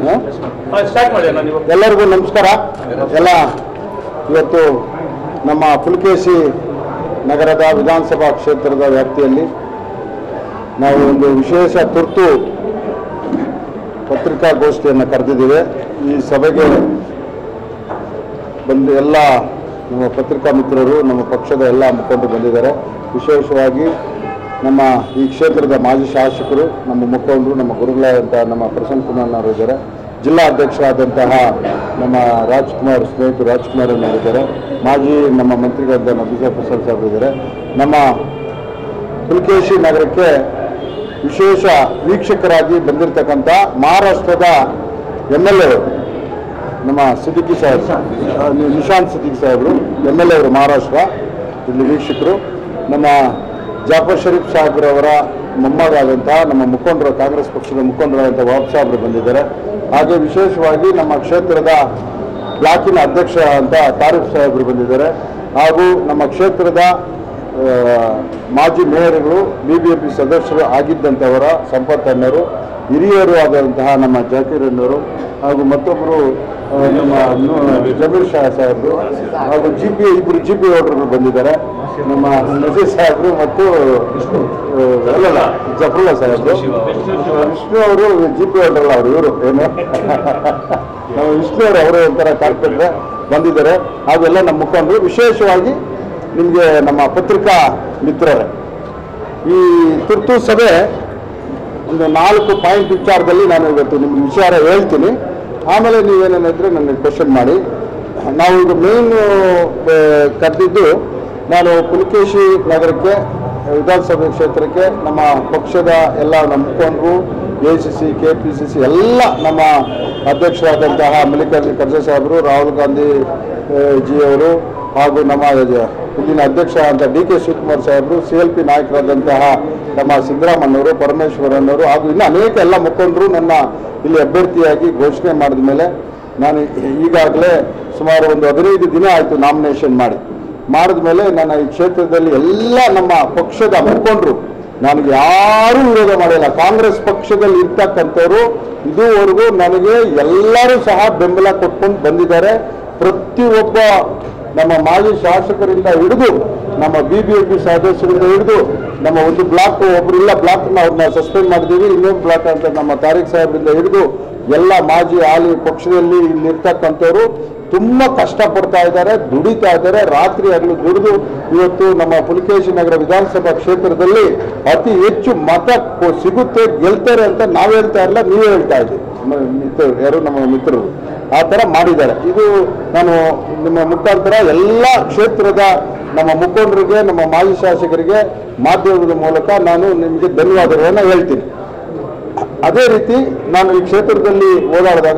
ಹ? ಸ್ಟಾರ್ಟ್ ಮಾಡಿ ಅಣ್ಣ ನೀವು ಎಲ್ಲರಿಗೂ ನಮಸ್ಕಾರ ಎಲ್ಲ ಇವತ್ತು ನಮ್ಮ ಪುಲಕೇಶಿ ನಗರದ ವಿಧಾನಸಭಾ ಕ್ಷೇತ್ರದ ವ್ಯಾಪ್ತಿಯಲ್ಲಿ ನಾವು ಒಂದು ವಿಶೇಷ ತುರ್ತು ಪತ್ರಿಕಾಗೋಷ್ಠಿಯನ್ನು ಕರೆದಿದ್ದೇವೆ ಈ ಸಭೆಗೆ ಬಂದು ಎಲ್ಲ ನಮ್ಮ ಪತ್ರಿಕಾ ಮಿತ್ರರು ನಮ್ಮ ಪಕ್ಷದ ಎಲ್ಲ ಮುಖಂಡರು ಬಂದಿದ್ದಾರೆ ವಿಶೇಷವಾಗಿ ನಮ್ಮ ಈ ಕ್ಷೇತ್ರದ ಮಾಜಿ ಶಾಸಕರು ನಮ್ಮ ಮುಖಂಡರು ನಮ್ಮ ಗುರುಗಳಾದಂತಹ ನಮ್ಮ ಪ್ರಸನ್ನ ಕುಮಾರ್ನವರು ಇದ್ದಾರೆ ಜಿಲ್ಲಾ ಅಧ್ಯಕ್ಷರಾದಂತಹ ನಮ್ಮ ರಾಜ್ಕುಮಾರ್ ಸ್ನೇಹಿತರು ರಾಜ್ಕುಮಾರ್ ಇದ್ದಾರೆ ಮಾಜಿ ನಮ್ಮ ಮಂತ್ರಿಗಳಾದ ನಬೀಜಾ ಪ್ರಸಾದ್ ಸಾಹೇಬ್ ಇದ್ದಾರೆ ನಮ್ಮ ಪುಲಕೇಶಿ ನಗರಕ್ಕೆ ವಿಶೇಷ ವೀಕ್ಷಕರಾಗಿ ಬಂದಿರತಕ್ಕಂಥ ಮಹಾರಾಷ್ಟ್ರದ ಎಮ್ ಎಲ್ ಎ ನಮ್ಮ ಸಿದ್ದಿಕಿ ಸಾಹೇಬ್ ಆ, ನಿ- ನಿಶಾಂತ್ ಸಿದ್ದಿಕಿ ಸಾಹೇಬರು ಎಮ್ ಎಲ್ ಎ ಅವರು ಮಹಾರಾಷ್ಟ್ರ ಇಲ್ಲಿ ವೀಕ್ಷಕರು ನಮ್ಮ ಜಾಫರ್ ಶರೀಫ್ ಸಾಹೇಬ್ರವರ ಮೊಮ್ಮಗಾದಂತಹ ನಮ್ಮ ಮುಖಂಡರು ಕಾಂಗ್ರೆಸ್ ಪಕ್ಷದ ಮುಖಂಡರಾದಂಥ ವಾಬ್ ಸಾಹೇಬರು ಬಂದಿದ್ದಾರೆ ಹಾಗೆ ವಿಶೇಷವಾಗಿ ನಮ್ಮ ಕ್ಷೇತ್ರದ ಬ್ಲಾಕಿನ ಅಧ್ಯಕ್ಷ ಅಂತ ತಾರಿಫ್ ಸಾಹೇಬರು ಬಂದಿದ್ದಾರೆ ಹಾಗೂ ನಮ್ಮ ಕ್ಷೇತ್ರದ ಆ, ಮಾಜಿ ಮೇಯರ್ಗಳು ಬಿ ಬಿ ಎಂ ಪಿ ಸದಸ್ಯರು ಆಗಿದ್ದಂಥವರ ಸಂಪತ್ ಅಣ್ಣರು ಹಿರಿಯರು ಆದಂತಹ ನಮ್ಮ ಜಾಕೀರ್ ಅಣ್ಣವರು ಹಾಗೂ ಮತ್ತೊಬ್ಬರು ಆ, ನಮ್ಮ ನು- ಜಮೀರ್ ಶಾ ಸಾಹೇಬರು ಹಾಗೂ ಜಿ ಪಿ ಇಬ್ಬರು ಜಿ ಪಿ ಓಟರ್ಗಳು ಬಂದಿದ್ದಾರೆ ನಮ್ಮ ನಜೀರ್ ಸಾಹೇಬರು ಮತ್ತು ಆ, ಅಲ್ಲಲ್ಲ ಜಫರುಲ್ಲಾ ಸಾಹೇಬರು ವಿಷ್ಣು ಅವರು ಜಿ ಪಿ ಓಟರ್ಲ್ಲ ಅವರು ಇವರು ಏನು ನಮ್ಮ ವಿಷ್ಣು ಅವರು ಅವರು ಒಂಥರ ಕಾರ್ಪೊರೇಟ್ರೆ ಬಂದಿದ್ದಾರೆ ಹಾಗೆಲ್ಲ ನಮ್ಮ ಮುಖಂಡರು ವಿಶೇಷವಾಗಿ ನಿಮಗೆ ನಮ್ಮ ಪತ್ರಿಕಾ ಮಿತ್ರರೇ ಈ ತುರ್ತು ಸಭೆ ಒಂದು ನಾಲ್ಕು ಪಾಯಿಂಟ್ ವಿಚಾರದಲ್ಲಿ ನಾನು ಇವತ್ತು ನಿಮ್ಗೆ ವಿಚಾರ ಹೇಳ್ತೀನಿ ಆಮೇಲೆ ನೀವೇನೇನಿದ್ರೆ ನನಗೆ ಕ್ವಶನ್ ಮಾಡಿ ನಾವು ಈಗ ಮೇನ್ ಕರೆದಿದ್ದು ನಾನು ಪುಲಕೇಶಿ ನಗರಕ್ಕೆ ವಿಧಾನಸಭೆ ಕ್ಷೇತ್ರಕ್ಕೆ ನಮ್ಮ ಪಕ್ಷದ ಎಲ್ಲ ನಮ್ಮ ಮುಖಂಡರು A C C K P C C ಎಲ್ಲ ನಮ್ಮ ಅಧ್ಯಕ್ಷರಾದಂತಹ ಮಲ್ಲಿಕಾರ್ಜುನ ಖರ್ಗೆ ಸಾಹೇಬರು ರಾಹುಲ್ ಗಾಂಧಿ ಆ, ಜಿ ಅವರು ಹಾಗೂ ನಮ್ಮ ಇಲ್ಲಿನ ಅಧ್ಯಕ್ಷ ಅಂತ ಡಿ ಕೆ ಶಿವಕುಮಾರ್ ಸಾಹೇಬರು ಸಿ ಎಲ್ ಪಿ ನಾಯಕರಾದಂತಹ ನಮ್ಮ ಸಿದ್ದರಾಮಣ್ಣವರು ಪರಮೇಶ್ವರನ್ನವರು ಹಾಗೂ ಇನ್ನು ಅನೇಕ ಎಲ್ಲ ಮುಖಂಡರು ನನ್ನ ಇಲ್ಲಿ ಅಭ್ಯರ್ಥಿಯಾಗಿ ಘೋಷಣೆ ಮಾಡಿದ ಮೇಲೆ ನಾನು ಈಗಾಗಲೇ ಸುಮಾರು ಒಂದು ಹದಿನೈದು ದಿನ ಆಯಿತು ನಾಮಿನೇಷನ್ ಮಾಡಿ ಮಾಡಿದ ಮೇಲೆ ನನ್ನ ಈ ಕ್ಷೇತ್ರದಲ್ಲಿ ಎಲ್ಲ ನಮ್ಮ ಪಕ್ಷದ ಮುಖಂಡರು ನನಗೆ ಯಾರೂ ವಿರೋಧ ಮಾಡಿಲ್ಲ ಕಾಂಗ್ರೆಸ್ ಪಕ್ಷದಲ್ಲಿ ಇರ್ತಕ್ಕಂಥವ್ರು ಇದುವರೆಗೂ ನನಗೆ ಎಲ್ಲರೂ ಸಹ ಬೆಂಬಲ ಕೊಟ್ಕೊಂಡು ಬಂದಿದ್ದಾರೆ ಪ್ರತಿಯೊಬ್ಬ ನಮ್ಮ ಮಾಜಿ ಶಾಸಕರಿಂದ ಹಿಡಿದು ನಮ್ಮ ಬಿ ಬಿ ಎಂ ಪಿ ಸದಸ್ಯರಿಂದ ಹಿಡಿದು ನಮ್ಮ ಒಂದು ಬ್ಲಾಕ್ ಒಬ್ರು ಇಲ್ಲ ಬ್ಲಾಕ್ ಅವ್ರನ್ನ ಸಸ್ಪೆಂಡ್ ಮಾಡಿದ್ದೀವಿ ಇನ್ನೊಂದು ಬ್ಲಾಕ್ ಅಂತ ನಮ್ಮ ತಾರೀಕ್ ಸಾಹೇಬ್ರಿಂದ ಹಿಡಿದು ಎಲ್ಲ ಮಾಜಿ ಹಾಲಿ ಪಕ್ಷದಲ್ಲಿ ಇಲ್ಲಿರ್ತಕ್ಕಂಥವ್ರು ತುಂಬ ಕಷ್ಟಪಡ್ತಾ ಇದ್ದಾರೆ ದುಡಿತಾ ಇದ್ದಾರೆ ರಾತ್ರಿ ಹಗಲು ದುಡಿದು ಇವತ್ತು ನಮ್ಮ ಪುಲಕೇಶಿ ನಗರ ವಿಧಾನಸಭಾ ಕ್ಷೇತ್ರದಲ್ಲಿ ಅತಿ ಹೆಚ್ಚು ಮತ ಕೊ- ಸಿಗುತ್ತೆ ಗೆಲ್ತಾರೆ ಅಂತ ನಾವು ಹೇಳ್ತಾ ಇಲ್ಲ ನೀವೇ ಹೇಳ್ತಾ ಇದ್ದೀವಿ ನಮ್ಮ ಮಿತ್ರರು ಯಾರು ನಮ್ಮ ಮಿತ್ರರು ಆ ಥರ ಮಾಡಿದ್ದಾರೆ ಇದು ನಾನು ನಿಮ್ಮ ಮುಖಾಂತರ ಎಲ್ಲ ಕ್ಷೇತ್ರದ ನಮ್ಮ ಮುಖಂಡರಿಗೆ ನಮ್ಮ ಮಾಜಿ ಶಾಸಕರಿಗೆ ಮಾಧ್ಯಮದ ಮೂಲಕ ನಾನು ನಿಮಗೆ ಧನ್ಯವಾದಗಳನ್ನು ಹೇಳ್ತೀನಿ ಅದೇ ರೀತಿ ನಾನು ಈ ಕ್ಷೇತ್ರದಲ್ಲಿ ಓಡಾಡಿದಾಗ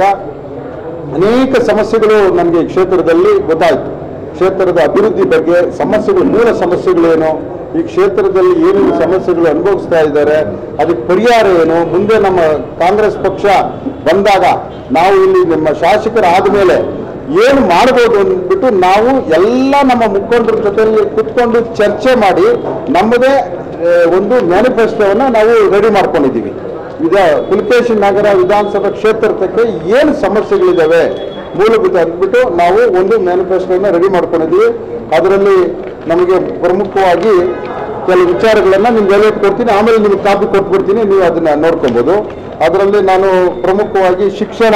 ಅನೇಕ ಸಮಸ್ಯೆಗಳು ನನಗೆ ಈ ಕ್ಷೇತ್ರದಲ್ಲಿ ಗೊತ್ತಾಯಿತು ಕ್ಷೇತ್ರದ ಅಭಿವೃದ್ಧಿ ಬಗ್ಗೆ ಸಮಸ್ಯೆಗಳು ಮೂಲ ಸಮಸ್ಯೆಗಳೇನು ಈ ಕ್ಷೇತ್ರದಲ್ಲಿ ಏನೇನು ಸಮಸ್ಯೆಗಳು ಅನುಭವಿಸ್ತಾ ಇದ್ದಾರೆ ಅದಕ್ಕೆ ಪರಿಹಾರ ಏನು ಮುಂದೆ ನಮ್ಮ ಕಾಂಗ್ರೆಸ್ ಪಕ್ಷ ಬಂದಾಗ ನಾವು ಇಲ್ಲಿ ನಮ್ಮ ಶಾಸಕರಾದ ಮೇಲೆ ಏನು ಮಾಡ್ಬೋದು ಅಂದ್ಬಿಟ್ಟು ನಾವು ಎಲ್ಲ ನಮ್ಮ ಮುಖಂಡರ ಜೊತೆಯಲ್ಲಿ ಕುತ್ಕೊಂಡು ಚರ್ಚೆ ಮಾಡಿ ನಮ್ಮದೇ ಆ, ಒಂದು ಮ್ಯಾನಿಫೆಸ್ಟೋವನ್ನು ನಾವು ರೆಡಿ ಮಾಡ್ಕೊಂಡಿದ್ದೀವಿ ವಿಧ ಪುಲಕೇಶಿ ನಗರ ವಿಧಾನಸಭಾ ಕ್ಷೇತ್ರಕ್ಕೆ ಏನು ಸಮಸ್ಯೆಗಳಿದ್ದಾವೆ ಮೂಲಭೂತ ಅಂದ್ಬಿಟ್ಟು ನಾವು ಒಂದು ಮ್ಯಾನಿಫೆಸ್ಟೋನ ರೆಡಿ ಮಾಡ್ಕೊಂಡಿದ್ದೀವಿ ಅದರಲ್ಲಿ ನಮಗೆ ಪ್ರಮುಖವಾಗಿ ಕೆಲವು ವಿಚಾರಗಳನ್ನು ನಿಮ್ಗೆ ಹೇಳಿ ಕೊಡ್ತೀನಿ ಆಮೇಲೆ ನಿಮ್ಗೆ ಕಾಪಿ ಕೊಟ್ಬಿಡ್ತೀನಿ ನೀವು ಅದನ್ನ ನೋಡ್ಕೊಬೋದು ಅದರಲ್ಲಿ ನಾನು ಪ್ರಮುಖವಾಗಿ ಶಿಕ್ಷಣ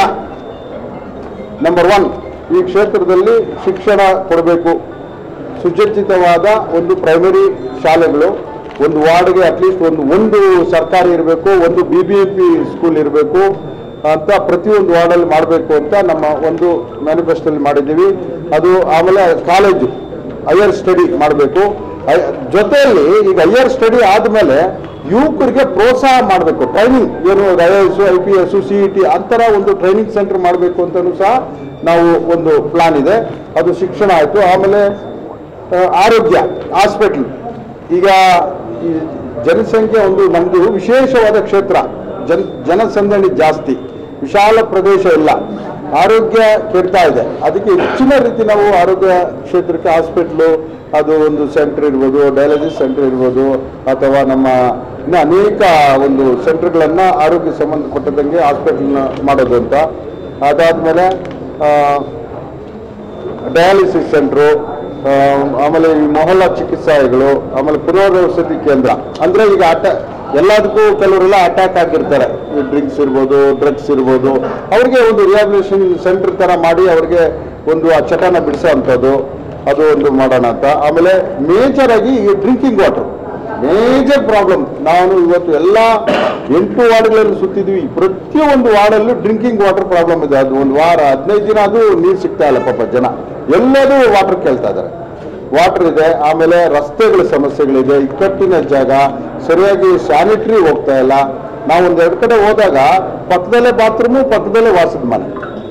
ನಂಬರ್ ಒನ್ ಈ ಕ್ಷೇತ್ರದಲ್ಲಿ ಶಿಕ್ಷಣ ಕೊಡಬೇಕು ಸುಸಜ್ಜಿತವಾದ ಒಂದು ಪ್ರೈಮರಿ ಶಾಲೆಗಳು ಒಂದು ವಾರ್ಡ್ಗೆ ಅಟ್ಲೀಸ್ಟ್ ಒಂದು ಒಂದು ಸರ್ಕಾರಿ ಇರಬೇಕು ಒಂದು B B M P school ಇರಬೇಕು ಅಂತ ಪ್ರತಿಯೊಂದು ವಾರ್ಡಲ್ಲಿ ಮಾಡಬೇಕು ಅಂತ ನಮ್ಮ ಒಂದು ಮ್ಯಾನಿಫೆಸ್ಟೋಲ್ಲಿ ಮಾಡಿದ್ದೀವಿ ಅದು ಆಮೇಲೆ ಕಾಲೇಜು ಹೈಯರ್ ಸ್ಟಡಿ ಮಾಡಬೇಕು ಜೊತೆಯಲ್ಲಿ ಈಗ ಹೈಯರ್ ಸ್ಟಡಿ ಆದಮೇಲೆ ಯುವಕರಿಗೆ ಪ್ರೋತ್ಸಾಹ ಮಾಡಬೇಕು ಟ್ರೈನಿಂಗ್ ಏನು I S I P S C E T ಅಂತರ ಒಂದು ಟ್ರೈನಿಂಗ್ ಸೆಂಟರ್ ಮಾಡಬೇಕು ಅಂತಲೂ ಸಹ ನಾವು ಒಂದು ಪ್ಲಾನ್ ಇದೆ ಅದು ಶಿಕ್ಷಣ ಆಯಿತು ಆಮೇಲೆ ಆ, ಆರೋಗ್ಯ ಹಾಸ್ಪಿಟ್ಲ್ ಈಗ ಈ ಜನಸಂಖ್ಯೆ ಒಂದು ನಮ್ಮದು ವಿಶೇಷವಾದ ಕ್ಷೇತ್ರ ಜನ್ ಜನಸಂದಣಿ ಜಾಸ್ತಿ ವಿಶಾಲ ಪ್ರದೇಶ ಇಲ್ಲ ಆರೋಗ್ಯ ಕೆಡ್ತಾ ಇದೆ ಅದಕ್ಕೆ ಹೆಚ್ಚಿನ ರೀತಿ ನಾವು ಆರೋಗ್ಯ ಕ್ಷೇತ್ರಕ್ಕೆ ಹಾಸ್ಪಿಟ್ಲು ಅದು ಒಂದು ಸೆಂಟರ್ ಇರ್ಬೋದು ಡಯಾಲಸಿಸ್ ಸೆಂಟರ್ ಇರ್ಬೋದು ಅಥವಾ ನಮ್ಮ ಇನ್ನು ಅನೇಕ ಒಂದು ಸೆಂಟರ್ಗಳನ್ನು ಆರೋಗ್ಯ ಸಂಬಂಧಪಟ್ಟದಂಗೆ ಹಾಸ್ಪಿಟಲ್ನ ಮಾಡೋದು ಅಂತ ಅದಾದಮೇಲೆ ಡಯಾಲಿಸಿಸ್ ಸೆಂಟ್ರು ಆ, ಆಮೇಲೆ ಈ ಮೊಹಲ್ಲಾ ಚಿಕಿತ್ಸಾಲಯಗಳು ಆಮೇಲೆ ಪುನರ್ವಸತಿ ಕೇಂದ್ರ ಅಂದ್ರೆ ಈಗ ಅಟ ಎಲ್ಲದಕ್ಕೂ ಕೆಲವರೆಲ್ಲ ಅಟ್ಯಾಕ್ ಆಗಿರ್ತಾರೆ ಈ ಡ್ರಿಂಕ್ಸ್ ಇರ್ಬೋದು ಡ್ರಗ್ಸ್ ಇರ್ಬೋದು ಅವ್ರಿಗೆ ಒಂದು ರಿಹಾಬಿಲಿಟೇಷನ್ ಸೆಂಟರ್ ತರ ಮಾಡಿ ಅವ್ರಿಗೆ ಒಂದು ಆ ಚಟನ ಬಿಡಿಸೋ ಅಂಥದ್ದು ಅದು ಒಂದು ಮಾಡೋಣ ಅಂತ ಆಮೇಲೆ ಮೇಜರ್ ಆಗಿ ಈ ಡ್ರಿಂಕಿಂಗ್ ವಾಟರ್ ಮೇಜರ್ ಪ್ರಾಬ್ಲಮ್ ನಾನು ಇವತ್ತು ಎಲ್ಲ ಎಂಟು ವಾರ್ಡ್ಗಳಲ್ಲಿ ಸುತ್ತಿದ್ವಿ ಪ್ರತಿಯೊಂದು ವಾರ್ಡಲ್ಲೂ ಡ್ರಿಂಕಿಂಗ್ ವಾಟರ್ ಪ್ರಾಬ್ಲಮ್ ಇದೆ ಅದು ಒಂದು ವಾರ ಹದಿನೈದು ದಿನ ಅದು ನೀರು ಸಿಗ್ತಾ ಇಲ್ಲ ಪಾಪ ಜನ ಎಲ್ಲದೂ ವಾಟರ್ ಕೇಳ್ತಾ ಇದ್ದಾರೆ ವಾಟರ್ ಇದೆ ಆಮೇಲೆ ರಸ್ತೆಗಳ ಸಮಸ್ಯೆಗಳಿದೆ ಇಕ್ಕಟ್ಟಿನ ಜಾಗ ಸರಿಯಾಗಿ ಸ್ಯಾನಿಟರಿ ಹೋಗ್ತಾ ಇಲ್ಲ ನಾವು ಒಂದು ಎರಡು ಕಡೆ ಹೋದಾಗ ಪಕ್ಕದಲ್ಲೇ ಬಾತ್ರೂಮು ಪಕ್ಕದಲ್ಲೇ ವಾಸದ ಮನೆ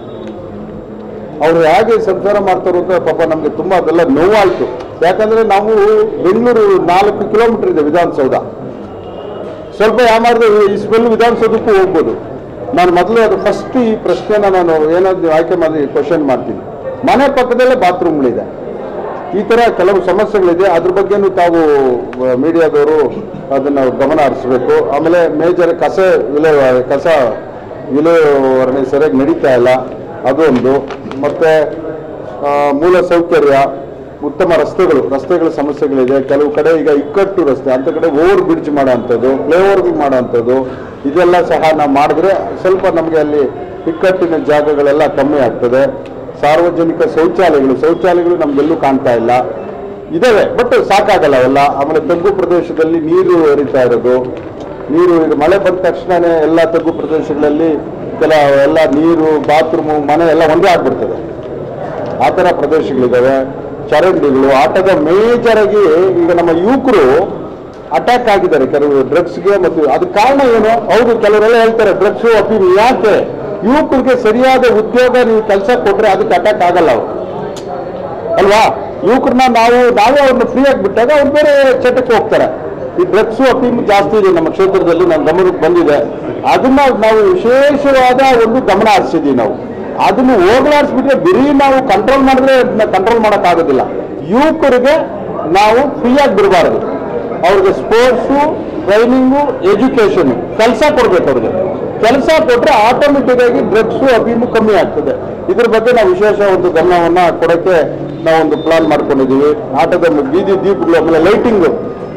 ಅವ್ರು ಹೇಗೆ ಸಂಸಾರ ಮಾಡ್ತಾರೋ ಅಂತ ಪಾಪ ನಮಗೆ ತುಂಬ ಅದೆಲ್ಲ ನೋವಾಯಿತು ಯಾಕಂದ್ರೆ ನಾವು ಬೆಂಗಳೂರು ನಾಲ್ಕು ಕಿಲೋಮೀಟರ್ ಇದೆ ವಿಧಾನಸೌಧ ಸ್ವಲ್ಪ ಯಾಮಾರ್ದು ಈ ಸ್ಮೆಲ್ ವಿಧಾನಸೌಧಕ್ಕೂ ಹೋಗ್ಬೋದು ನಾನು ಮೊದಲು ಅದು ಫಸ್ಟ್ ಈ ಪ್ರಶ್ನೆನ ನಾನು ಏನಾದ್ರು ನೀವು ಆಯ್ಕೆ ಮಾಡಿ ಕ್ವಶನ್ ಮಾಡ್ತೀನಿ ಮನೆ ಪಕ್ಕದಲ್ಲೇ ಬಾತ್ರೂಮ್ಗಳಿದೆ ಈ ಥರ ಕೆಲವು ಸಮಸ್ಯೆಗಳಿದೆ ಅದ್ರ ಬಗ್ಗೆನೂ ತಾವು ಮೀಡಿಯಾದವರು ಅದನ್ನು ಗಮನ ಹರಿಸ್ಬೇಕು ಆಮೇಲೆ ಮೇಜರ್ ಕಸ ವಿಲೇವಾರಿ ಕಸ ವಿಲೇವಾರಣೆ ಸರಿಯಾಗಿ ನಡೀತಾ ಇಲ್ಲ ಅದೊಂದು ಮತ್ತು ಮೂಲ ಸೌಕರ್ಯ ಉತ್ತಮ ರಸ್ತೆಗಳು ರಸ್ತೆಗಳ ಸಮಸ್ಯೆಗಳಿದೆ ಕೆಲವು ಕಡೆ ಈಗ ಇಕ್ಕಟ್ಟು ರಸ್ತೆ ಅಂತ ಕಡೆ ಓವರ್ ಬ್ರಿಡ್ಜ್ ಮಾಡೋ ಅಂಥದ್ದು ಫ್ಲೈಓವರ್ಗಳು ಮಾಡೋ ಅಂಥದ್ದು ಇದೆಲ್ಲ ಸಹ ನಾವು ಮಾಡಿದ್ರೆ ಸ್ವಲ್ಪ ನಮಗೆ ಅಲ್ಲಿ ಇಕ್ಕಟ್ಟಿನ ಜಾಗಗಳೆಲ್ಲ ಕಮ್ಮಿ ಆಗ್ತದೆ ಸಾರ್ವಜನಿಕ ಶೌಚಾಲಯಗಳು ಶೌಚಾಲಯಗಳು ನಮ್ಗೆಲ್ಲೂ ಕಾಣ್ತಾ ಇಲ್ಲ ಇದಾವೆ ಬಟ್ ಸಾಕಾಗಲ್ಲ ಅವೆಲ್ಲ ಆಮೇಲೆ ತಗ್ಗು ಪ್ರದೇಶದಲ್ಲಿ ನೀರು ಹರಿತಾ ಇರೋದು ನೀರು ಈಗ ಮಳೆ ಬಂದ ತಕ್ಷಣನೇ ಎಲ್ಲ ತಗ್ಗು ಪ್ರದೇಶಗಳಲ್ಲಿ ಕೆಲ ಎಲ್ಲ ನೀರು ಬಾತ್ರೂಮು ಮನೆ ಎಲ್ಲ ಒಂದೇ ಆಗ್ಬಿಡ್ತದೆ ಆ ಥರ ಪ್ರದೇಶಗಳಿದ್ದಾವೆ ಚರಂಡಿಗಳು ಆಟದ ಮೇಜರ್ ಆಗಿ ಈಗ ನಮ್ಮ ಯುವಕರು ಅಟ್ಯಾಕ್ ಆಗಿದ್ದಾರೆ ಕೆಲವು ಡ್ರಗ್ಸ್ಗೆ ಮತ್ತು ಅದಕ್ಕೆ ಕಾರಣ ಏನು ಹೌದು ಕೆಲವರೆಲ್ಲ ಹೇಳ್ತಾರೆ ಡ್ರಗ್ಸ್ ಅಫೀಮ್ ಯಾಕೆ ಯುವಕರಿಗೆ ಸರಿಯಾದ ಉದ್ಯೋಗ ನೀವು ಕೆಲಸ ಕೊಟ್ರೆ ಅದಕ್ಕೆ ಅಟ್ಯಾಕ್ ಆಗಲ್ಲ ಅವರು ಅಲ್ವಾ ಯುವಕರನ್ನ ನಾವು ನಾವೇ ಅವ್ರನ್ನ ಫ್ರೀ ಆಗಿ ಬಿಟ್ಟಾಗ ಅವ್ರು ಬೇರೆ ಚಟಕ್ಕೆ ಹೋಗ್ತಾರೆ ಈ ಡ್ರಗ್ಸು ಅಫೀಮ್ ಜಾಸ್ತಿ ಇದೆ ನಮ್ಮ ಕ್ಷೇತ್ರದಲ್ಲಿ ನಮ್ಮ ಗಮನಕ್ಕೆ ಬಂದಿದೆ ಅದನ್ನ ನಾವು ವಿಶೇಷವಾದ ಒಂದು ಗಮನ ಹರಿಸಿದ್ದೀವಿ ನಾವು ಅದನ್ನು ಹೋಗ್ಲಾಡಿಸ್ಬಿಟ್ರೆ ಬರೀ ನಾವು ಕಂಟ್ರೋಲ್ ಮಾಡಿದ್ರೆ ಅದನ್ನ ಕಂಟ್ರೋಲ್ ಮಾಡೋಕ್ಕಾಗೋದಿಲ್ಲ ಯುವಕರಿಗೆ ನಾವು ಫ್ರೀಯಾಗಿ ಬಿಡಬಾರ್ದು ಅವ್ರಿಗೆ ಸ್ಪೋರ್ಟ್ಸು ಟ್ರೈನಿಂಗು ಎಜುಕೇಷನ್ ಕೆಲಸ ಕೊಡ್ಬೇಕು ಅವ್ರಿಗೆ ಕೆಲಸ ಕೊಟ್ಟರೆ ಆಟೋಮೆಟಿಕ್ ಆಗಿ ಡ್ರಗ್ಸು ಅಫೀಮು ಕಮ್ಮಿ ಆಗ್ತದೆ ಇದ್ರ ಬಗ್ಗೆ ನಾವು ವಿಶೇಷ ಒಂದು ಗಮನವನ್ನ ಕೊಡಕ್ಕೆ ನಾವೊಂದು ಪ್ಲಾನ್ ಮಾಡ್ಕೊಂಡಿದ್ದೀವಿ ಆಟದ ಬೀದಿ ದೀಪಗಳು ಆಮೇಲೆ ಲೈಟಿಂಗು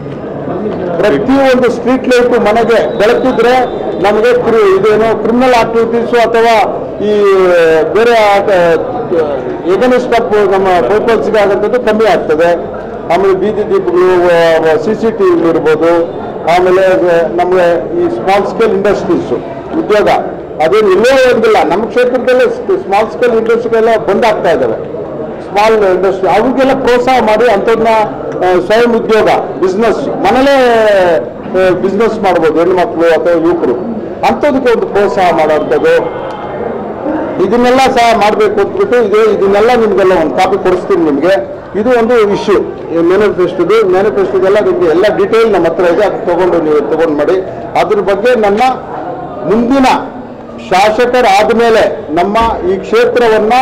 ಪ್ರತಿಯೊಂದು ಸ್ಟ್ರೀಟ್ ಲೈಟ್ ಮನೆಗೆ ಬೆಳಕಿದ್ರೆ ನಮಗೆ ಕ್ರಿ- ಇದೇನು ಕ್ರಿಮಿನಲ್ ಆಕ್ಟಿವಿಟೀಸು ಅಥವಾ ಈ ಬೇರೆ ಎಗನಿಸ್ಟ್ ಆಫ್ ನಮ್ಮ ಪರ್ಪಲ್ಸ್ಗೆ ಆಗುವಂಥದ್ದು ಕಮ್ಮಿ ಆಗ್ತದೆ ಆಮೇಲೆ ಬೀದಿ ದೀಪಗಳು ಸಿ ಸಿ ಟಿ ಇರ್ಬೋದು ಆಮೇಲೆ ನಮಗೆ ಈ ಸ್ಮಾಲ್ ಸ್ಕೇಲ್ ಇಂಡಸ್ಟ್ರೀಸು ಉದ್ಯೋಗ ಅದೇನು ಇಲ್ಲೇ ಒಂದಿಲ್ಲ ನಮ್ಮ ಕ್ಷೇತ್ರದಲ್ಲೇ ಸ್ಮಾಲ್ ಸ್ಕೇಲ್ ಇಂಡಸ್ಟ್ರಿಗೆಲ್ಲ ಬಂದ್ ಆಗ್ತಾ ಇದ್ದಾವೆ ಸ್ಮಾಲ್ ಇಂಡಸ್ಟ್ರಿ ಅವ್ರಿಗೆಲ್ಲ ಪ್ರೋತ್ಸಾಹ ಮಾಡಿ ಅಂಥದ್ದನ್ನ ಆ, ಸ್ವಯಂ ಉದ್ಯೋಗ ಬಿಸ್ನೆಸ್ ಮನೇಲೇ ಬಿಸ್ನೆಸ್ ಮಾಡ್ಬೋದು ಹೆಣ್ಮಕ್ಳು ಅಥವಾ ಯುವಕರು ಅಂಥದಕ್ಕೆ ಒಂದು ಪ್ರೋತ್ಸಾಹ ಮಾಡೋವಂಥದ್ದು ಇದನ್ನೆಲ್ಲ ಸಹ ಮಾಡಬೇಕು ಅಂದ್ಬಿಟ್ಟು ಇದು ಇದನ್ನೆಲ್ಲ ನಿಮಗೆಲ್ಲ ಒಂದು ಕಾಪಿ ಕೊಡಿಸ್ತೀನಿ ನಿಮಗೆ ಇದು ಒಂದು ಇಶ್ಯೂ ಮ್ಯಾನಿಫೆಸ್ಟೋದು ಮ್ಯಾನಿಫೆಸ್ಟೋದೆಲ್ಲ ನಿಮಗೆ ಎಲ್ಲ ಡೀಟೇಲ್ ನಮ್ಮ ಹತ್ರ ಇದೆ ಅದು ತಗೊಂಡು ನೀವು ತಗೊಂಡು ಮಾಡಿ ಅದ್ರ ಬಗ್ಗೆ ನನ್ನ ಮುಂದಿನ ಶಾಸಕರಾದ ಮೇಲೆ ನಮ್ಮ ಈ ಕ್ಷೇತ್ರವನ್ನ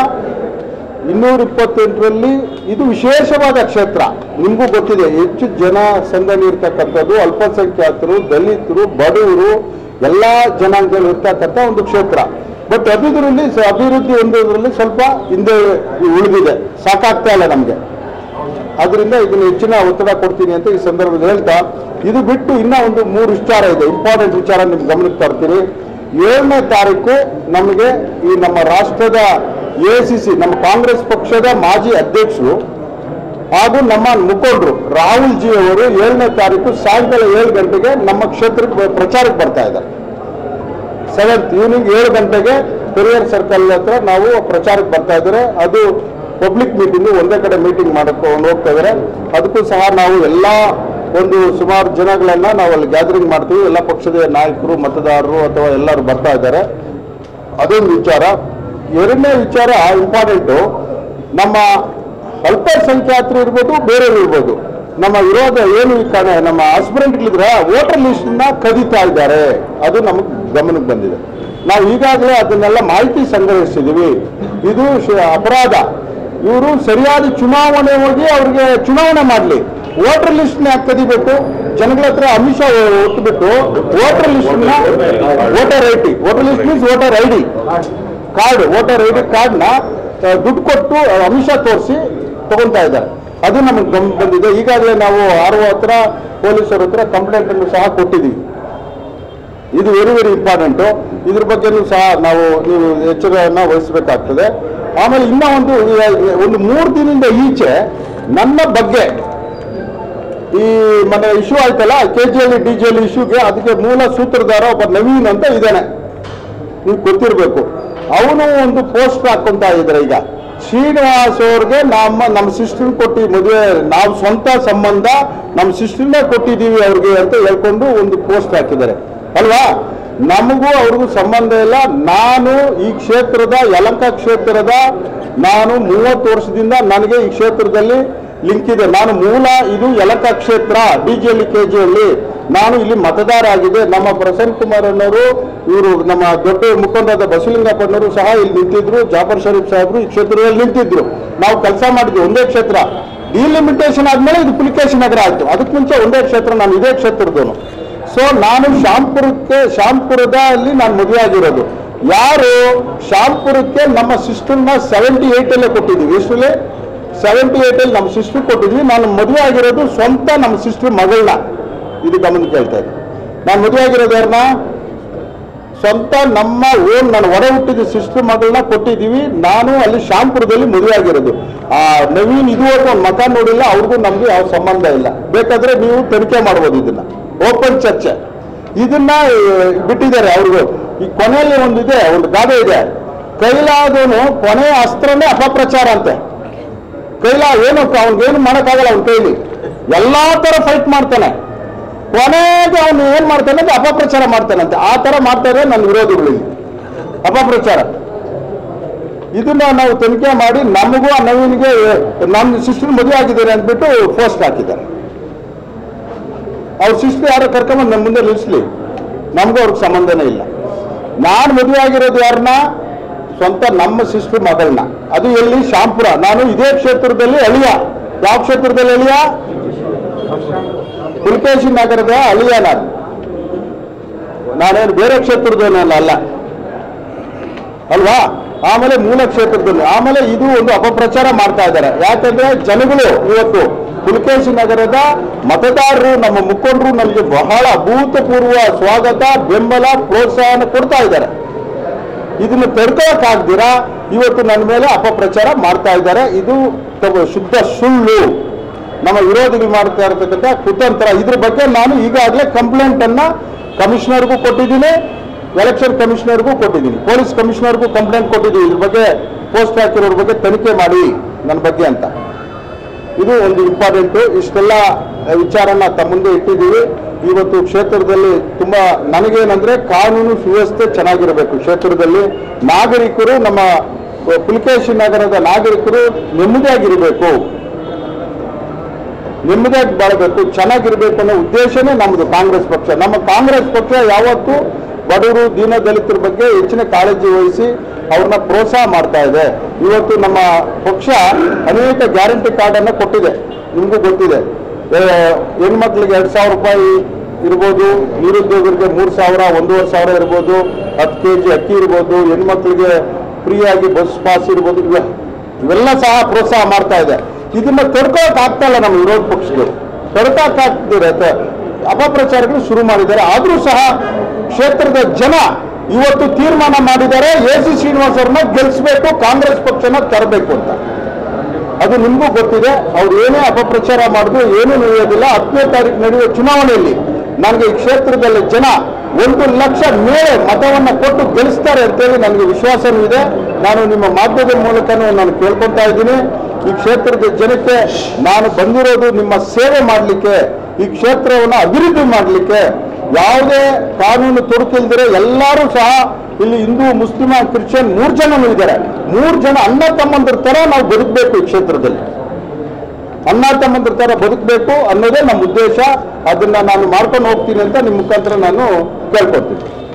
ಇನ್ನೂರ ಇಪ್ಪತ್ತೆಂಟರಲ್ಲಿ ಇದು ವಿಶೇಷವಾದ ಕ್ಷೇತ್ರ ನಿಮಗೂ ಗೊತ್ತಿದೆ ಹೆಚ್ಚು ಜನ ಸಂದಣಿ ಇರ್ತಕ್ಕಂಥದ್ದು ಅಲ್ಪಸಂಖ್ಯಾತರು ದಲಿತರು ಬಡವರು ಎಲ್ಲ ಜನಾಂಗಗಳು ಇರ್ತಕ್ಕಂಥ ಒಂದು ಕ್ಷೇತ್ರ ಬಟ್ ಅಭಿವೃದ್ಧಿ ಅಭಿವೃದ್ಧಿ ಹೊಂದೋದ್ರಲ್ಲಿ ಸ್ವಲ್ಪ ಹಿಂದೆ ಉಳಿದಿದೆ ಸಾಕಾಗ್ತಾ ಇಲ್ಲ ನಮಗೆ ಅದರಿಂದ ಇದನ್ನು ಹೆಚ್ಚಿನ ಒತ್ತಡ ಕೊಡ್ತೀನಿ ಅಂತ ಈ ಸಂದರ್ಭದಲ್ಲಿ ಹೇಳ್ತಾ ಇದು ಬಿಟ್ಟು ಇನ್ನೂ ಒಂದು ಮೂರು ವಿಚಾರ ಇದೆ ಇಂಪಾರ್ಟೆಂಟ್ ವಿಚಾರ ನಿಮ್ಗೆ ಗಮನಕ್ಕೆ ತರ್ತೀನಿ ಏಳನೇ ತಾರೀಕು ನಮಗೆ ಈ ನಮ್ಮ ರಾಷ್ಟ್ರದ ಎ ಸಿ ಸಿ ನಮ್ಮ ಕಾಂಗ್ರೆಸ್ ಪಕ್ಷದ ಮಾಜಿ ಅಧ್ಯಕ್ಷರು ಹಾಗೂ ನಮ್ಮ ಮುಖಂಡರು ರಾಹುಲ್ ಜಿ ಅವರು ಏಳನೇ ತಾರೀಕು ಸಾಯಂಕಾಲ ಏಳು ಗಂಟೆಗೆ ನಮ್ಮ ಕ್ಷೇತ್ರಕ್ಕೆ ಪ್ರಚಾರಕ್ಕೆ ಬರ್ತಾ ಇದ್ದಾರೆ ಸೆವೆಂತ್ ಈವ್ನಿಂಗ್ ಏಳು ಗಂಟೆಗೆ ಪೆರಿಯರ್ ಸರ್ಕಲ್ ಹತ್ರ ನಾವು ಪ್ರಚಾರಕ್ಕೆ ಬರ್ತಾ ಇದ್ದಾರೆ ಅದು ಪಬ್ಲಿಕ್ ಮೀಟಿಂಗ್ ಒಂದೇ ಕಡೆ ಮೀಟಿಂಗ್ ಮಾಡ್ಕೊಂಡು ಹೋಗ್ತಾ ಇದ್ದಾರೆ ಅದಕ್ಕೂ ಸಹ ನಾವು ಎಲ್ಲ ಒಂದು ಸುಮಾರು ಜನಗಳನ್ನ ನಾವು ಅಲ್ಲಿ ಗ್ಯಾದರಿಂಗ್ ಮಾಡ್ತೀವಿ ಎಲ್ಲ ಪಕ್ಷದ ನಾಯಕರು ಮತದಾರರು ಅಥವಾ ಎಲ್ಲರೂ ಬರ್ತಾ ಇದ್ದಾರೆ ಅದೊಂದು ವಿಚಾರ ಎರಡನೇ ವಿಚಾರ ಇಂಪಾರ್ಟೆಂಟು ನಮ್ಮ ಅಲ್ಪಸಂಖ್ಯಾತರು ಇರ್ಬೋದು ಬೇರೆಯವರು ಇರ್ಬೋದು ನಮ್ಮ ವಿರೋಧ ಏನು ಈ ಕಾರಣ ನಮ್ಮ ಆಸ್ಪಿರೆಂಟ್ಗಳಿದ್ರೆ ವೋಟರ್ ಲಿಸ್ಟ್ನ ಕದೀತಾ ಇದ್ದಾರೆ ಅದು ನಮಗೆ ಗಮನಕ್ಕೆ ಬಂದಿದೆ ನಾವು ಈಗಾಗಲೇ ಅದನ್ನೆಲ್ಲ ಮಾಹಿತಿ ಸಂಗ್ರಹಿಸಿದ್ದೀವಿ ಇದು ಶ- ಅಪರಾಧ ಇವರು ಸರಿಯಾದ ಚುನಾವಣೆ ಹೋಗಿ ಅವ್ರಿಗೆ ಚುನಾವಣೆ ಮಾಡಲಿ ವೋಟರ್ ಲಿಸ್ಟ್ ನ ಕದಿಬೇಕು ಜನಗಳ ಹತ್ರ ಅಮಿಷ ಒಟ್ಟುಬಿಟ್ಟು ವೋಟರ್ ಲಿಸ್ಟ್ ನ voter I T voter list means voter I D card voter I D ಕಾರ್ಡ್ನ ದುಡ್ಡು ಕೊಟ್ಟು ಅಮಿಷ ತೋರಿಸಿ ತಗೊಳ್ತಾ ಇದ್ದಾರೆ ಅದು ನಮಗೆ ಗಮನ ಬಂದಿದೆ ಈಗಾಗಲೇ ನಾವು ಆರ್ ಒ ಹತ್ರ ಪೊಲೀಸರ ಹತ್ರ ಕಂಪ್ಲೇಂಟ್ ಅನ್ನು ಸಹ ಕೊಟ್ಟಿದ್ದೀವಿ ಇದು ವೆರಿ ವೆರಿ ಇಂಪಾರ್ಟೆಂಟು ಇದ್ರ ಬಗ್ಗೆನೂ ಸಹ ನಾವು ನೀವು ಎಚ್ಚರವನ್ನು ವಹಿಸಬೇಕಾಗ್ತದೆ ಆಮೇಲೆ ಇನ್ನೂ ಒಂದು ಒಂದು ಮೂರು ದಿನದಿಂದ ಈಚೆ ನನ್ನ ಬಗ್ಗೆ ಈ ಮೊನ್ನೆ ಇಶ್ಯೂ ಆಯ್ತಲ್ಲ K G L D G L ಇಶ್ಯೂಗೆ ಅದಕ್ಕೆ ಮೂಲ ಸೂತ್ರಧಾರ ಒಬ್ಬ ನವೀನ್ ಅಂತ ಇದ್ದಾನೆ ನೀವು ಗೊತ್ತಿರಬೇಕು ಅವನು ಒಂದು ಪೋಸ್ಟ್ ಹಾಕೊಂತ ಇದ್ದಾರೆ ಈಗ ಶ್ರೀನಿವಾಸ್ ಅವ್ರಿಗೆ ನಮ್ಮ ನಮ್ಮ ಸಿಸ್ಟರ್ ಕೊಟ್ಟು ಮದುವೆ ನಾವು ಸ್ವಂತ ಸಂಬಂಧ ನಮ್ಮ ಸಿಸ್ಟರ್ನೇ ಕೊಟ್ಟಿದ್ದೀವಿ ಅವ್ರಿಗೆ ಅಂತ ಹೇಳ್ಕೊಂಡು ಒಂದು ಪೋಸ್ಟ್ ಹಾಕಿದ್ದಾರೆ ಅಲ್ವಾ ನಮಗೂ ಅವ್ರಿಗೂ ಸಂಬಂಧ ಇಲ್ಲ ನಾನು ಈ ಕ್ಷೇತ್ರದ ಯಲಂಕ ಕ್ಷೇತ್ರದ ನಾನು ಮೂವತ್ತು ವರ್ಷದಿಂದ ನನಗೆ ಈ ಕ್ಷೇತ್ರದಲ್ಲಿ ಲಿಂಕ್ ಇದೆ ನಾನು ಮೂಲ ಇದು ಯಲಕ ಕ್ಷೇತ್ರ ಡಿ ಜಿ ಅಲ್ಲಿ ಕೆ ಜಿಯಲ್ಲಿ ನಾನು ಇಲ್ಲಿ ಮತದಾರ ಆಗಿದೆ ನಮ್ಮ ಪ್ರಸನ್ನ ಕುಮಾರ್ ಅನ್ನೋರು ಇವರು ನಮ್ಮ ದೊಡ್ಡ ಮುಖಂಡರಾದ ಬಸಲಿಂಗಪ್ಪನವರು ಸಹ ಇಲ್ಲಿ ನಿಂತಿದ್ರು ಜಾಫರ್ ಶರೀಫ್ ಸಾಹೇಬ್ರು ಈ ಕ್ಷೇತ್ರದಲ್ಲಿ ನಿಂತಿದ್ರು ನಾವು ಕೆಲಸ ಮಾಡಿದ್ವಿ ಒಂದೇ ಕ್ಷೇತ್ರ ಡಿಲಿಮಿಟೇಷನ್ ಆದ್ಮೇಲೆ ಇದು ಪುಲಿಕೇಶಿ ನಗರ ಆಯ್ತು ಅದಕ್ಕೆ ಮುಂಚೆ ಒಂದೇ ಕ್ಷೇತ್ರ ನಾನು ಇದೇ ಕ್ಷೇತ್ರದವನು ಸೊ ನಾನು ಶಾಂಪುರಕ್ಕೆ ಶಾಂಪುರದ ಅಲ್ಲಿ ನಾನು ಮದುವೆ ಆಗಿರೋದು ಯಾರು ಶಾಂಪುರಕ್ಕೆ ನಮ್ಮ ಸಿಸ್ಟರ್ನ ಸೆವೆಂಟಿ ಏಯ್ಟಲ್ಲೇ ಕೊಟ್ಟಿದ್ದೀವಿ ಎಷ್ಟರಲ್ಲಿ ಸೆವೆಂಟಿ ಏಯ್ಟಲ್ಲಿ ನಮ್ಮ ಸಿಸ್ಟರ್ ಕೊಟ್ಟಿದ್ವಿ ನಾನು ಮದುವೆ ಆಗಿರೋದು ಸ್ವಂತ ನಮ್ಮ ಸಿಸ್ಟರ್ ಮಗಳನ್ನ ಇದು ಗಮನ ಕೇಳ್ತಾ ಇದ್ದೆ ನಾನು ಮದುವೆ ಆಗಿರೋದು ಯಾರನ್ನ ಸ್ವಂತ ನಮ್ಮ ಓನ್ ನಾನು ಒಡ ಹುಟ್ಟಿದ ಸಿಸ್ಟರ್ ಮಗಳನ್ನ ಕೊಟ್ಟಿದ್ದೀವಿ ನಾನು ಅಲ್ಲಿ ಶಾಂಪುರದಲ್ಲಿ ಮದುವೆ ಆಗಿರೋದು ಆ ನವೀನ್ ಇದುವರೆಗೂ ಒಂದು ಮತ ನೋಡಿಲ್ಲ ಅವ್ರಿಗೂ ನಮ್ಗೆ ಯಾವ ಸಂಬಂಧ ಇಲ್ಲ ಬೇಕಾದ್ರೆ ನೀವು ತನಿಖೆ ಮಾಡ್ಬೋದು ಇದನ್ನ ಓಪನ್ ಚರ್ಚೆ ಇದನ್ನ ಆ, ಬಿಟ್ಟಿದ್ದಾರೆ ಅವ್ರಿಗೂ ಈ ಕೊನೆಯಲ್ಲಿ ಒಂದಿದೆ ಒಂದು ಗಾದೆ ಇದೆ ಕೈಲಾದವನು ಕೊನೆಯ ಅಸ್ತ್ರನೇ ಅಪಪ್ರಚಾರ ಅಂತೆ ಕೈಲ ಏನು ಅವ್ನಿಗೇನು ಮಾಡೋಕ್ಕಾಗಲ್ಲ ಅವ್ನ ಕೈಲಿ ಎಲ್ಲಾ ತರ ಫೈಟ್ ಮಾಡ್ತಾನೆ ಕೊನೆಗೆ ಅವನು ಏನ್ ಮಾಡ್ತಾನೆ ಅಂದ್ರೆ ಅಪಪ್ರಚಾರ ಮಾಡ್ತಾನಂತೆ ಆ ತರ ಮಾಡ್ತಾರೆ ನನ್ನ ವಿರೋಧಿಗಳಿಗೆ ಅಪಪ್ರಚಾರ ಇದನ್ನ ನಾವು ತನಿಖೆ ಮಾಡಿ ನಮಗೂ ಆ ನವೀನ್ಗೆ ನಮ್ಮ ಸಿಸ್ಟರ್ ಮದುವೆ ಆಗಿದ್ದಾರೆ ಅಂದ್ಬಿಟ್ಟು ಪೋಸ್ಟ್ ಹಾಕಿದ್ದಾರೆ ಅವ್ರ ಸಿಸ್ಟರ್ ಯಾರೋ ಕರ್ಕೊಂಬಂದು ನಮ್ಮ ಮುಂದೆ ನಿಲ್ಲಿಸ್ಲಿ ನಮಗೂ ಅವ್ರಿಗೆ ಸಂಬಂಧನೇ ಇಲ್ಲ ನಾನು ಮದುವೆ ಆಗಿರೋದು ಯಾರನ್ನ ಸ್ವಂತ ನಮ್ಮ ಸಿಸ್ಟರ್ ಮಗಳನ್ನ ಅದು ಎಲ್ಲಿ ಶಾಂಪುರ ನಾನು ಇದೇ ಕ್ಷೇತ್ರದಲ್ಲಿ ಅಳಿಯ ಯಾವ ಕ್ಷೇತ್ರದಲ್ಲಿ ಅಳಿಯ ಪುಲಕೇಶಿ ನಗರದ ಅಳಿಯ ನಾನು ನಾನೇನು ಬೇರೆ ಕ್ಷೇತ್ರದವನಲ್ಲ ಅಲ್ಲ ಅಲ್ವಾ ಆಮೇಲೆ ಮೂಲ ಕ್ಷೇತ್ರದಲ್ಲಿ ಆಮೇಲೆ ಇದು ಒಂದು ಅಪಪ್ರಚಾರ ಮಾಡ್ತಾ ಇದ್ದಾರೆ ಯಾಕಂದ್ರೆ ಜನಗಳು ಇವತ್ತು ಪುಲಕೇಶಿ ನಗರದ ಮತದಾರರು ನಮ್ಮ ಮುಖಂಡರು ನಮಗೆ ಬಹಳ ಅಭೂತಪೂರ್ವ ಸ್ವಾಗತ ಬೆಂಬಲ ಪ್ರೋತ್ಸಾಹನ ಕೊಡ್ತಾ ಇದ್ದಾರೆ ಇದನ್ನು ತಡ್ಕೊಳಕ್ಕಾಗ್ದಿರಾ ಇವತ್ತು ನನ್ನ ಮೇಲೆ ಅಪಪ್ರಚಾರ ಮಾಡ್ತಾ ಇದ್ದಾರೆ ಇದು ತಮ್ಮ ಶುದ್ಧ ಸುಳ್ಳು ನಮ್ಮ ವಿರೋಧಿಗಳು ಮಾಡ್ತಾ ಇರತಕ್ಕಂಥ ಕುತಂತ್ರ ಇದ್ರ ಬಗ್ಗೆ ನಾನು ಈಗಾಗಲೇ ಕಂಪ್ಲೇಂಟ್ ಅನ್ನ ಕಮಿಷನರ್ಗೂ ಕೊಟ್ಟಿದ್ದೀನಿ ಎಲೆಕ್ಷನ್ ಕಮಿಷನರ್ಗೂ ಕೊಟ್ಟಿದ್ದೀನಿ ಪೊಲೀಸ್ ಕಮಿಷನರ್ಗೂ ಕಂಪ್ಲೇಂಟ್ ಕೊಟ್ಟಿದ್ದೀನಿ ಇದ್ರ ಬಗ್ಗೆ ಪೋಸ್ಟ್ ಹಾಕಿರೋರ ಬಗ್ಗೆ ತನಿಖೆ ಮಾಡಿ ನನ್ನ ಬಗ್ಗೆ ಅಂತ ಇದು ಒಂದು ಇಂಪಾರ್ಟೆಂಟು ಇಷ್ಟೆಲ್ಲ ವಿಚಾರನ ತಮ್ಮ ಮುಂದೆ ಇಟ್ಟಿದ್ದೀವಿ ಇವತ್ತು ಕ್ಷೇತ್ರದಲ್ಲಿ ತುಂಬಾ ನನಗೇನಂದ್ರೆ ಕಾನೂನು ಸುವ್ಯವಸ್ಥೆ ಚೆನ್ನಾಗಿರಬೇಕು ಕ್ಷೇತ್ರದಲ್ಲಿ ನಾಗರಿಕರು ನಮ್ಮ ಪುಲಕೇಶಿ ನಗರದ ನಾಗರಿಕರು ನೆಮ್ಮದಿಯಾಗಿರಬೇಕು ನೆಮ್ಮದಿಯಾಗಿ ಬಾಳಬೇಕು ಚೆನ್ನಾಗಿರ್ಬೇಕು ಅನ್ನೋ ಉದ್ದೇಶನೇ ನಮ್ಮದು ಕಾಂಗ್ರೆಸ್ ಪಕ್ಷ ನಮ್ಮ ಕಾಂಗ್ರೆಸ್ ಪಕ್ಷ ಯಾವತ್ತೂ ಬಡವರು ದೀನ ದಲಿತರ ಬಗ್ಗೆ ಹೆಚ್ಚಿನ ಕಾಳಜಿ ವಹಿಸಿ ಅವ್ರನ್ನ ಪ್ರೋತ್ಸಾಹ ಮಾಡ್ತಾ ಇದೆ ಇವತ್ತು ನಮ್ಮ ಪಕ್ಷ ಅನೇಕ ಗ್ಯಾರಂಟಿ ಕಾರ್ಡ್ ಅನ್ನ ಕೊಟ್ಟಿದೆ ನಿಮಗೂ ಗೊತ್ತಿದೆ ಆ, ಹೆಣ್ಮಕ್ಳಿಗೆ ಎರಡು ಸಾವಿರ ರೂಪಾಯಿ ಇರ್ಬೋದು ನಿರುದ್ಯೋಗರಿಗೆ ಮೂರು ಸಾವಿರ ಒಂದೂವರೆ ಸಾವಿರ ಇರ್ಬೋದು ಹತ್ತು ಕೆ ಜಿ ಅಕ್ಕಿ ಇರ್ಬೋದು ಹೆಣ್ಮಕ್ಳಿಗೆ ಫ್ರೀಯಾಗಿ ಬಸ್ ಪಾಸ್ ಇರ್ಬೋದು ಇವೆ ಇವೆಲ್ಲ ಸಹ ಪ್ರೋತ್ಸಾಹ ಮಾಡ್ತಾ ಇದೆ ಇದನ್ನ ತಡ್ಕೊಳಕ್ ಆಗ್ತಾ ಇಲ್ಲ ನಮ್ಮ ವಿರೋಧ ಪಕ್ಷಗಳು ತಡ್ಕೊಳಕ್ ಆಗ್ತಿದೆ ಅಪಪ್ರಚಾರಗಳು ಶುರು ಮಾಡಿದ್ದಾರೆ ಆದರೂ ಸಹ ಕ್ಷೇತ್ರದ ಜನ ಇವತ್ತು ತೀರ್ಮಾನ ಮಾಡಿದ್ದಾರೆ ಎ ಸಿ ಶ್ರೀನಿವಾಸ್ ಅವ್ರನ್ನ ಗೆಲ್ಲಿಸಬೇಕು ಕಾಂಗ್ರೆಸ್ ಪಕ್ಷನ ತರಬೇಕು ಅಂತ ಅದು ನಿಮಗೂ ಗೊತ್ತಿದೆ ಅವ್ರು ಏನೇ ಅಪಪ್ರಚಾರ ಮಾಡಿದ್ರು ಏನೂ ನಡೆಯೋದಿಲ್ಲ ಹತ್ತನೇ ತಾರೀಕು ನಡೆಯುವ ಚುನಾವಣೆಯಲ್ಲಿ ನನಗೆ ಈ ಕ್ಷೇತ್ರದಲ್ಲಿ ಜನ ಒಂದು ಲಕ್ಷ ಮೇಲೆ ಮತವನ್ನ ಕೊಟ್ಟು ಗೆಲ್ಲಿಸ್ತಾರೆ ಅಂತೇಳಿ ನನಗೆ ವಿಶ್ವಾಸನೂ ಇದೆ ನಾನು ನಿಮ್ಮ ಮಾಧ್ಯಮದ ಮೂಲಕನೂ ನಾನು ಕೇಳ್ಕೊತಾ ಇದ್ದೀನಿ ಈ ಕ್ಷೇತ್ರದ ಜನಕ್ಕೆ ನಾನು ಬಂದಿರೋದು ನಿಮ್ಮ ಸೇವೆ ಮಾಡಲಿಕ್ಕೆ ಈ ಕ್ಷೇತ್ರವನ್ನು ಅಭಿವೃದ್ಧಿ ಮಾಡಲಿಕ್ಕೆ ಯಾವುದೇ ಕಾನೂನು ತೊಡಕಿಲ್ದಿರೆ ಎಲ್ಲರೂ ಸಹ ಇಲ್ಲಿ ಹಿಂದೂ ಮುಸ್ಲಿಮ ಕ್ರಿಶ್ಚಿಯನ್ ಮೂರು ಜನನೂ ಇದ್ದಾರೆ ಮೂರು ಜನ ಅಣ್ಣ ತಮ್ಮಂದ್ರ ತರ ನಾವು ಬದುಕಬೇಕು ಈ ಕ್ಷೇತ್ರದಲ್ಲಿ ಅಣ್ಣ ತಮ್ಮಂದ್ರ ತರ ಬದುಕಬೇಕು ಅನ್ನೋದೇ ನಮ್ಮ ಉದ್ದೇಶ ಅದನ್ನ ನಾನು ಮಾಡ್ಕೊಂಡು ಹೋಗ್ತೀನಿ ಅಂತ ನಿಮ್ಮ ಮುಖಾಂತರ ನಾನು ಕೇಳ್ಕೊತೀನಿ